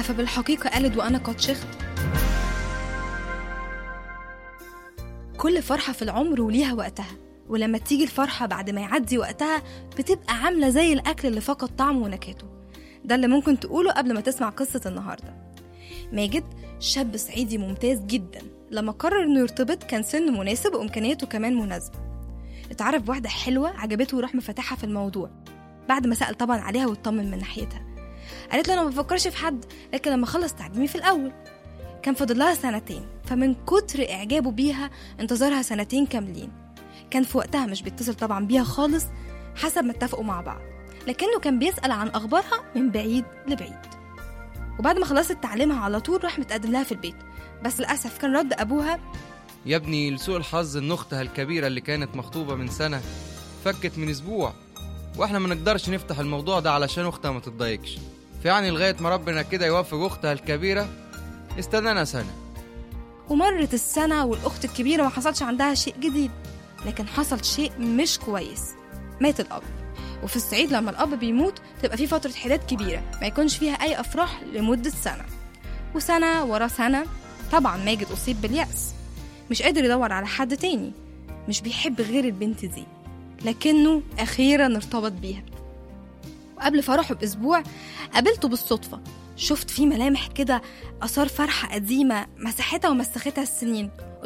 أفبالحقيقة قالت وأنا قد شخت كل فرحة في العمر وليها وقتها ولما تيجي الفرحة بعد ما يعدي وقتها بتبقى عاملة زي الأكل اللي فقد طعمه ونكهته ده اللي ممكن تقوله قبل ما تسمع قصة النهاردة ماجد شاب صعيدي ممتاز جدا لما قرر انه يرتبط كان سنه مناسب وامكانياته كمان مناسبة اتعرف بواحدة حلوة عجبته وراح مفتحها في الموضوع بعد ما سأل طبعا عليها واطمن من ناحيتها قالت له انا ما بفكرش في حد لكن لما اخلص تعليمي في الاول كان فاضل لها سنتين فمن كتر اعجابه بيها انتظرها سنتين كاملين كان في وقتها مش بيتصل طبعا بيها خالص حسب ما اتفقوا مع بعض لكنه كان بيسأل عن أخبارها من بعيد لبعيد وبعد ما خلصت تعليمها على طول راح متقدم لها في البيت بس للأسف كان رد أبوها يا ابني لسوء الحظ ان اختها الكبيره اللي كانت مخطوبه من سنه فكت من اسبوع واحنا ما نقدرش نفتح الموضوع ده علشان اختها ما تتضايقش فيعني لغايه ما ربنا كده يوفق اختها الكبيره استنانا سنه ومرت السنة والأخت الكبيرة ما حصلش عندها شيء جديد لكن حصل شيء مش كويس مات الأب وفي الصعيد لما الأب بيموت تبقى في فترة حداد كبيرة ما يكونش فيها أي أفراح لمدة سنة وسنة ورا سنة طبعا ماجد أصيب باليأس مش قادر يدور على حد تاني مش بيحب غير البنت دي لكنه أخيرا ارتبط بيها وقبل فرحه بأسبوع قابلته بالصدفة شفت فيه ملامح كده آثار فرحة قديمة مسحتها ومسختها السنين